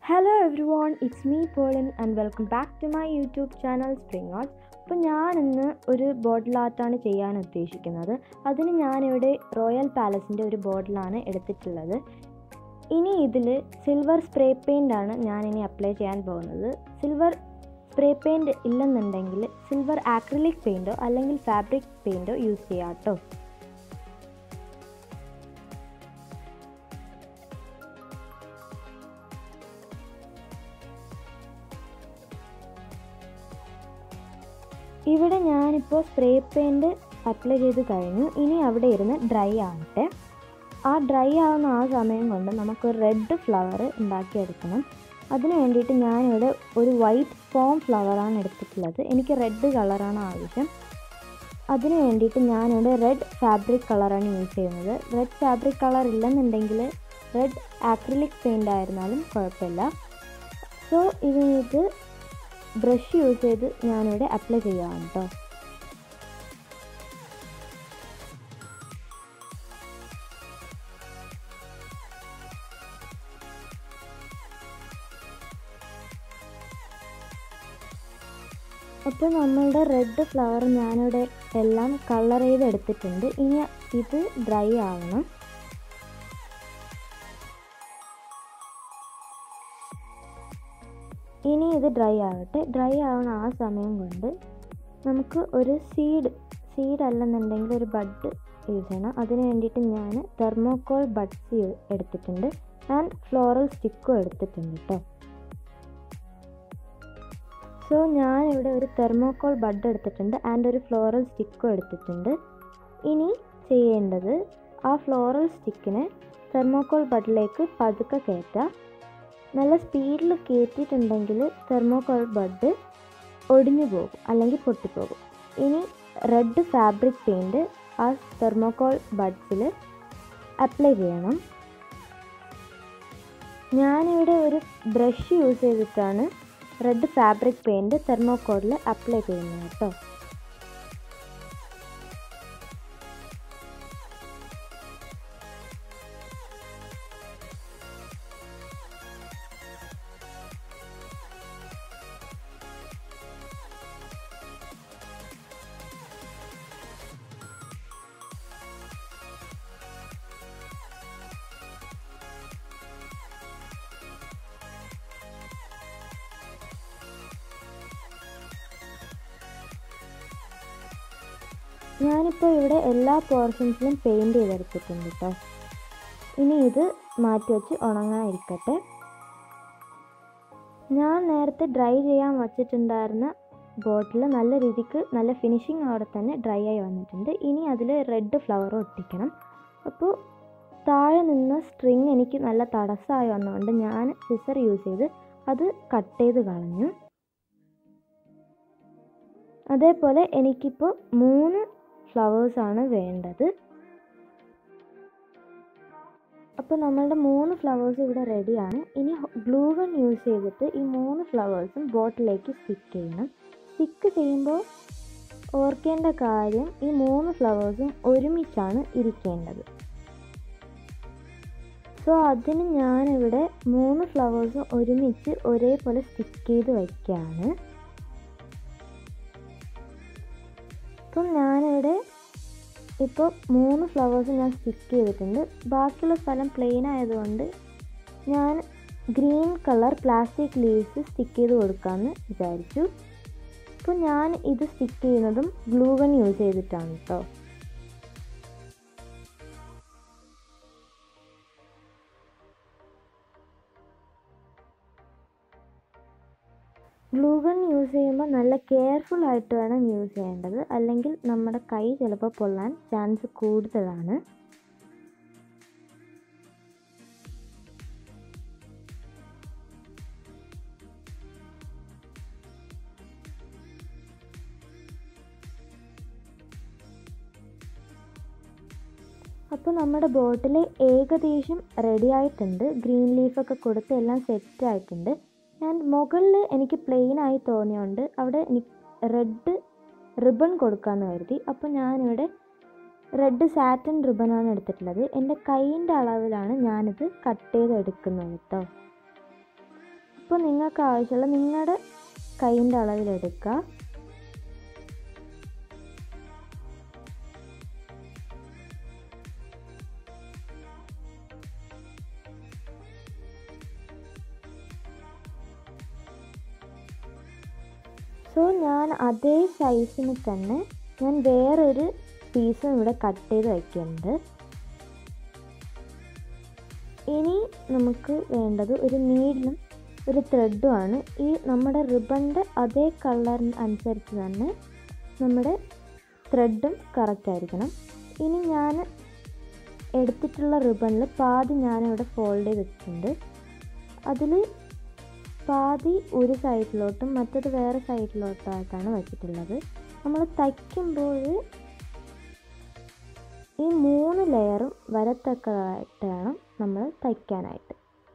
hello everyone it's me Pauline and welcome back to my YouTube channel Spring Arts അപ്പോൾ ഞാൻ ഇന്ന് ഒരു ബോട്ടിൽ ആർട്ടാണ് ചെയ്യാൻ ഉദ്ദേശിക്കുന്നത് അതിന് ഞാനിവിടെ റോയൽ പാലസിൻ്റെ ഒരു ബോട്ടിലാണ് എടുത്തിട്ടുള്ളത് ഇനി ഇതിൽ സിൽവർ സ്പ്രേ പെയിൻ്റ് ആണ് ഞാനിനി അപ്ലൈ ചെയ്യാൻ പോകുന്നത് സിൽവർ സ്പ്രേ പെയിൻറ് ഇല്ലെന്നുണ്ടെങ്കിൽ സിൽവർ ആക്രിലിക് പെയിൻറ്റോ അല്ലെങ്കിൽ ഫാബ്രിക് പെയിൻറ്റോ യൂസ് ചെയ്യാം കേട്ടോ ഇവിടെ ഞാനിപ്പോൾ സ്പ്രേ പെയിൻറ് അപ്ലൈ ചെയ്ത് കഴിഞ്ഞു ഇനി അവിടെ ഇരുന്ന് ഡ്രൈ ആവട്ടെ ആ ഡ്രൈ ആവുന്ന ആ സമയം കൊണ്ട് നമുക്ക് റെഡ് ഫ്ലവർ ഉണ്ടാക്കിയെടുക്കണം അതിന് വേണ്ടിയിട്ട് ഞാനിവിടെ ഒരു വൈറ്റ് ഫോം ഫ്ലവറാണ് എടുത്തിട്ടുള്ളത് എനിക്ക് റെഡ് കളറാണ് ആവശ്യം അതിന് വേണ്ടിയിട്ട് ഞാനിവിടെ റെഡ് ഫാബ്രിക് കളറാണ് യൂസ് ചെയ്യുന്നത് റെഡ് ഫാബ്രിക് കളർ ഇല്ലെന്നുണ്ടെങ്കിൽ റെഡ് ആക്രിലിക് പെയിൻ്റ് ആയിരുന്നാലും കുഴപ്പമില്ല സോ ഇതിനകത്ത് ബ്രഷ് യൂസ് ചെയ്ത് ഞാനിവിടെ അപ്ലൈ ചെയ്യുകയാണ് കേട്ടോ അപ്പോൾ നമ്മളുടെ റെഡ് ഫ്ലവർ ഞാനിവിടെ എല്ലാം കളർ ചെയ്ത് എടുത്തിട്ടുണ്ട് ഇനി ഇത് ഡ്രൈ ആവണം ഇനി ഇത് ഡ്രൈ ആവട്ടെ ഡ്രൈ ആവുന്ന ആ സമയം കൊണ്ട് നമുക്ക് ഒരു സീഡ് സീഡ് അല്ലെന്നുണ്ടെങ്കിൽ ഒരു ബഡ് യൂസ് ചെയ്യണം അതിന് വേണ്ടിയിട്ട് ഞാൻ തെർമോക്കോൾ ബഡ്സ് എടുത്തിട്ടുണ്ട് ആൻഡ് ഫ്ലോറൽ സ്റ്റിക്കും എടുത്തിട്ടുണ്ട് കേട്ടോ സോ ഞാനിവിടെ ഒരു തെർമോക്കോൾ ബഡ് എടുത്തിട്ടുണ്ട് ആൻഡ് ഒരു ഫ്ലോറൽ സ്റ്റിക്കും എടുത്തിട്ടുണ്ട് ഇനി ചെയ്യേണ്ടത് ആ ഫ്ലോറൽ സ്റ്റിക്കിനെ തെർമോക്കോൾ ബഡിലേക്ക് പതുക്കെ കയറ്റാം നല്ല സ്പീഡിൽ കയറ്റിയിട്ടുണ്ടെങ്കിൽ തെർമോക്കോൾ ബഡ് ഒടിഞ്ഞു പോകും അല്ലെങ്കിൽ പൊട്ടിപ്പോകും ഇനി റെഡ് ഫാബ്രിക് പെയിൻറ് ആ തെർമോക്കോൾ ബഡ്സിൽ അപ്ലൈ ചെയ്യണം ഞാനിവിടെ ഒരു ബ്രഷ് യൂസ് ചെയ്തിട്ടാണ് റെഡ് ഫാബ്രിക് പെയിൻറ് തെർമോക്കോളിൽ അപ്ലൈ ചെയ്യുന്നത് കേട്ടോ ഞാനിപ്പോൾ ഇവിടെ എല്ലാ പോർഷൻസിലും പെയിൻറ് ചെയ്തെടുത്തിട്ടുണ്ട് കേട്ടോ ഇനി ഇത് മാറ്റി വെച്ച് ഉണങ്ങാതിരിക്കട്ടെ ഞാൻ നേരത്തെ ഡ്രൈ ചെയ്യാൻ വച്ചിട്ടുണ്ടായിരുന്ന ബോട്ടിൽ നല്ല രീതിക്ക് നല്ല ഫിനിഷിങ് അവിടെ തന്നെ ഡ്രൈ ആയി വന്നിട്ടുണ്ട് ഇനി അതിൽ റെഡ് ഫ്ലവർ ഒട്ടിക്കണം അപ്പോൾ താഴെ നിന്ന സ്ട്രിങ് എനിക്ക് നല്ല തടസ്സമായി വന്നതുകൊണ്ട് ഞാൻ സിസർ യൂസ് ചെയ്ത് അത് കട്ട് ചെയ്ത് കളഞ്ഞു അതേപോലെ എനിക്കിപ്പോൾ മൂന്ന് ഫ്ലവേഴ്സാണ് വേണ്ടത് അപ്പോൾ നമ്മളുടെ മൂന്ന് ഫ്ലവേഴ്സ് ഇവിടെ റെഡിയാണ് ഇനി ഗ്ലൂ ഗൺ യൂസ് ചെയ്തിട്ട് ഈ മൂന്ന് ഫ്ലവേഴ്സും ബോട്ടിലേക്ക് സ്റ്റിക്ക് ചെയ്യണം സ്റ്റിക്ക് ചെയ്യുമ്പോൾ ഓർക്കേണ്ട കാര്യം ഈ മൂന്ന് ഫ്ലവേഴ്സും ഒരുമിച്ചാണ് ഇരിക്കേണ്ടത് സോ അതിന് ഞാനിവിടെ മൂന്ന് ഫ്ലവേഴ്സും ഒരുമിച്ച് ഒരേപോലെ സ്റ്റിക്ക് ചെയ്ത് വയ്ക്കുകയാണ് അപ്പം ഞാനിവിടെ ഇപ്പോൾ മൂന്ന് ഫ്ലവേഴ്സ് ഞാൻ സ്റ്റിക്ക് ചെയ്തിട്ടുണ്ട് ബാക്കിയുള്ള സ്ഥലം പ്ലെയിൻ ആയതുകൊണ്ട് ഞാൻ green colour plastic leaves stick ചെയ്ത് കൊടുക്കാമെന്ന് വിചാരിച്ചു അപ്പോൾ ഞാൻ ഇത് സ്റ്റിക്ക് ചെയ്യുന്നതും ഗ്ലൂ ഗൺ യൂസ് ചെയ്തിട്ടാണ് കേട്ടോ ഗ്ലൂ ഗൺ യൂസ് ചെയ്യുമ്പോൾ നല്ല കെയർഫുൾ ആയിട്ട് വേണം യൂസ് ചെയ്യേണ്ടത് അല്ലെങ്കിൽ നമ്മുടെ കൈ ചിലപ്പോൾ പൊള്ളാൻ ചാൻസ് കൂടുതലാണ് അപ്പോൾ നമ്മുടെ ബോട്ടിൽ ഏകദേശം റെഡി ആയിട്ടുണ്ട് ഗ്രീൻ ലീഫൊക്കെ കൊടുത്ത് എല്ലാം സെറ്റ് ആയിട്ടുണ്ട് ആൻഡ് മുകളിൽ എനിക്ക് പ്ലെയിൻ ആയി തോന്നിയോണ്ട് അവിടെ എനിക്ക് റെഡ് റിബൺ കൊടുക്കാമെന്ന് കരുതി അപ്പോൾ ഞാനിവിടെ റെഡ് സാറ്റൻ റിബണാണ് എടുത്തിട്ടുള്ളത് എൻ്റെ കൈയിൻ്റെ അളവിലാണ് ഞാനിത് കട്ട് ചെയ്ത് എടുക്കുന്നത് കേട്ടോ ഇപ്പോൾ നിങ്ങൾക്ക് ആവശ്യമുള്ള നിങ്ങളുടെ കൈയിൻ്റെ അളവിലെടുക്കുക സോ ഞാൻ അതേ സൈസിന് തന്നെ ഞാൻ വേറൊരു പീസും ഇവിടെ കട്ട് ചെയ്ത് വയ്ക്കുന്നുണ്ട് ഇനി നമുക്ക് വേണ്ടത് ഒരു നീഡിലും ഒരു ത്രെഡുമാണ് ഈ നമ്മുടെ റിബണിൻ്റെ അതേ കളറിന് അനുസരിച്ച് തന്നെ നമ്മുടെ ത്രെഡും കറക്റ്റ് ആയിരിക്കണം ഇനി ഞാൻ എടുത്തിട്ടുള്ള റിബണിൽ പാതി ഞാനിവിടെ ഫോൾഡ് ചെയ്ത് വെച്ചിട്ടുണ്ട് അതിൽ പാതി ഒരു സൈഡിലോട്ടും മറ്റത് വേറെ സൈഡിലോട്ടായിട്ടാണ് വെച്ചിട്ടുള്ളത് നമ്മൾ തയ്ക്കുമ്പോൾ ഈ മൂന്ന് ലെയറും വരത്തക്കതായിട്ട് വേണം നമ്മൾ തയ്ക്കാനായിട്ട്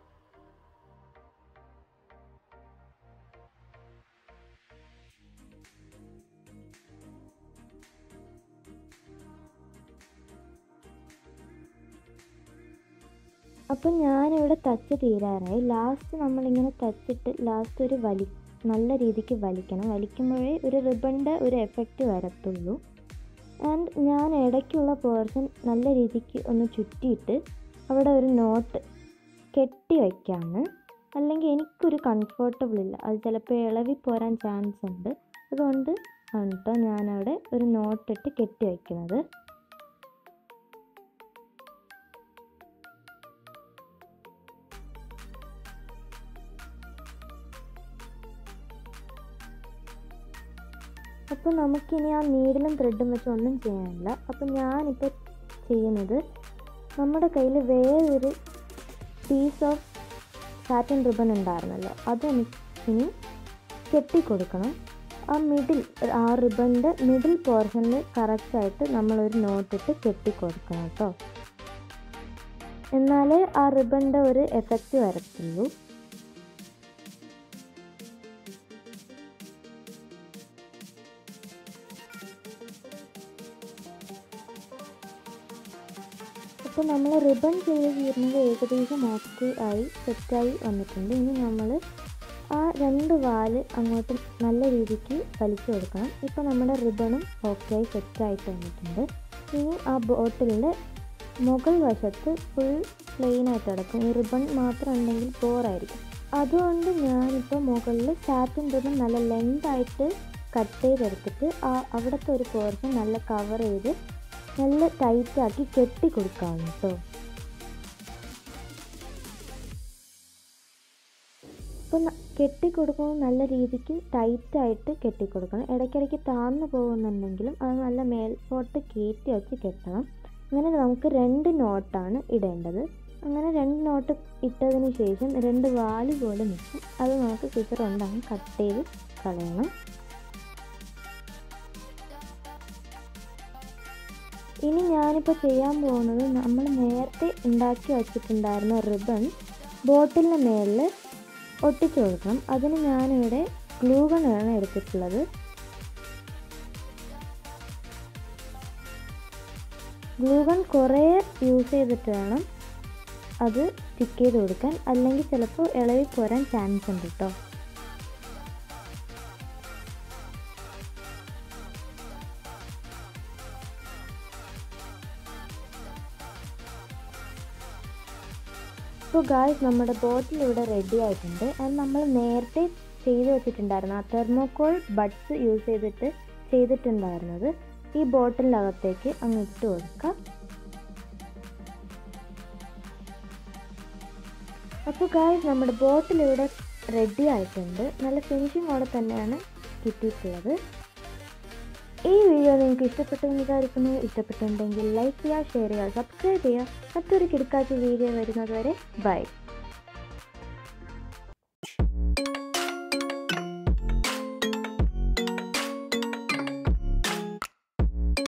അപ്പം ഞാനിവിടെ തച്ച് തീരാറായി ലാസ്റ്റ് നമ്മളിങ്ങനെ തച്ചിട്ട് ലാസ്റ്റ് ഒരു വലി നല്ല രീതിക്ക് വലിക്കണം വലിക്കുമ്പോഴേ ഒരു റിബണിൻ്റെ ഒരു എഫക്റ്റ് വരത്തുള്ളൂ ആൻഡ് ഞാൻ ഇടയ്ക്കുള്ള പോർഷൻ നല്ല രീതിക്ക് ഒന്ന് ചുറ്റിയിട്ട് അവിടെ ഒരു നോട്ട് കെട്ടി വയ്ക്കാണ് അല്ലെങ്കിൽ എനിക്കൊരു കംഫർട്ടബിൾ ഇല്ല അത് ചിലപ്പോൾ ഇളവി പോരാൻ ചാൻസ് ഉണ്ട് അതുകൊണ്ട് ആണ് കേട്ടോ ഞാനവിടെ ഒരു നോട്ടിട്ട് കെട്ടി വയ്ക്കുന്നത് അപ്പോൾ നമുക്കിനി ആ നീഡിലും ത്രെഡും വെച്ച് ഒന്നും ചെയ്യാനില്ല അപ്പോൾ ഞാനിപ്പോൾ ചെയ്യുന്നത് നമ്മുടെ കയ്യിൽ വേറൊരു പീസ് ഓഫ് സാറ്റൻ റിബൺ ഉണ്ടായിരുന്നല്ലോ അത് ഇനി കെട്ടിക്കൊടുക്കണം ആ മിഡിൽ ആ റിബണിൻ്റെ മിഡിൽ പോർഷനിൽ കറക്റ്റായിട്ട് നമ്മളൊരു നോട്ടിട്ട് കെട്ടിക്കൊടുക്കണം കേട്ടോ എന്നാലേ ആ റിബണിൻ്റെ ഒരു എഫക്റ്റ് വരത്തുള്ളൂ അപ്പോൾ നമ്മൾ റിബൺ ചെയ്ത് തീരുന്നത് ഏകദേശം ഓക്കെ ആയി സെറ്റായി വന്നിട്ടുണ്ട് ഇനി നമ്മൾ ആ രണ്ട് വാല് അങ്ങോട്ട് നല്ല രീതിക്ക് വലിച്ചു കൊടുക്കണം ഇപ്പോൾ നമ്മുടെ റിബണും ഓക്കെ ആയി സെറ്റായിട്ട് വന്നിട്ടുണ്ട് ഇനി ആ ബോട്ടിലിൻ്റെ മുകൾ വശത്ത് ഫുൾ പ്ലെയിൻ ആയിട്ട് കിടക്കും ഈ റിബൺ മാത്രം ഉണ്ടെങ്കിൽ ബോറായിരിക്കും അതുകൊണ്ട് ഞാനിപ്പോൾ മുകളിൽ സാറ്റിൻ റിബൺ നല്ല ലെങ്തായിട്ട് കട്ട് ചെയ്തെടുത്തിട്ട് ആ അവിടുത്തെ ഒരു പോർഷൻ നല്ല കവർ ചെയ്ത് നല്ല ടൈറ്റാക്കി കെട്ടി കൊടുക്കാം കേട്ടോ അപ്പോൾ കെട്ടി കൊടുക്കുമ്പോൾ നല്ല രീതിക്ക് ടൈറ്റായിട്ട് കെട്ടി കൊടുക്കണം ഇടയ്ക്കിടയ്ക്ക് താഴ്ന്നു പോകുന്നുണ്ടെങ്കിലും അത് നല്ല മേൽപോട്ട് കയറ്റി വെച്ച് കെട്ടണം അങ്ങനെ നമുക്ക് രണ്ട് നോട്ടാണ് ഇടേണ്ടത് അങ്ങനെ രണ്ട് നോട്ട് ഇട്ടതിന് ശേഷം രണ്ട് വാല് പോലെ നിൽക്കും അത് നമുക്ക് സിസർ കൊണ്ടങ്ങ് കട്ട് ചെയ്ത് കളയണം ഇനി ഞാനിപ്പോൾ ചെയ്യാൻ പോകുന്നത് നമ്മൾ നേരത്തെ ഉണ്ടാക്കി വച്ചിട്ടുണ്ടായിരുന്ന റിബൺ ബോട്ടിലിൻ്റെ മേളിൽ ഒട്ടിച്ചു കൊടുക്കണം അതിന് ഞാനിവിടെ ഗ്ലൂഗണാണ് എടുത്തിട്ടുള്ളത് ഗ്ലൂഗൺ കുറേ യൂസ് ചെയ്തിട്ട് വേണം അത് സ്റ്റിക്ക് ചെയ്ത് കൊടുക്കാൻ അല്ലെങ്കിൽ ചിലപ്പോൾ ഇളവി പോരാൻ ചാൻസ് ഉണ്ട് കേട്ടോ ഇപ്പോൾ ഗായ്സ് നമ്മുടെ ബോട്ടിൽ ഇവിടെ റെഡി ആയിട്ടുണ്ട് അത് നമ്മൾ നേരത്തെ ചെയ്ത് വെച്ചിട്ടുണ്ടായിരുന്നു ആ തെർമോക്കോൾ ബഡ്സ് യൂസ് ചെയ്തിട്ട് ചെയ്തിട്ടുണ്ടായിരുന്നത് ഈ ബോട്ടിലിനകത്തേക്ക് അങ്ങ് ഇട്ട് കൊടുക്കാം അപ്പോൾ ഗായ്സ് നമ്മുടെ ബോട്ടിൽ ഇവിടെ റെഡി ആയിട്ടുണ്ട് നല്ല ഫിനിഷിങ്ങോടെ തന്നെയാണ് കിട്ടിയിട്ടുള്ളത് ഈ വീഡിയോ നിങ്ങൾക്ക് ഇഷ്ടപ്പെട്ടെന്ന് വിചാരിക്കുന്നു ഇഷ്ടപ്പെട്ടിട്ടുണ്ടെങ്കിൽ ലൈക്ക് ചെയ്യുക ഷെയർ ചെയ്യുക സബ്സ്ക്രൈബ് ചെയ്യുക മറ്റൊരു കിടക്കാത്ത വീഡിയോ വരുന്നത് വരെ ബൈ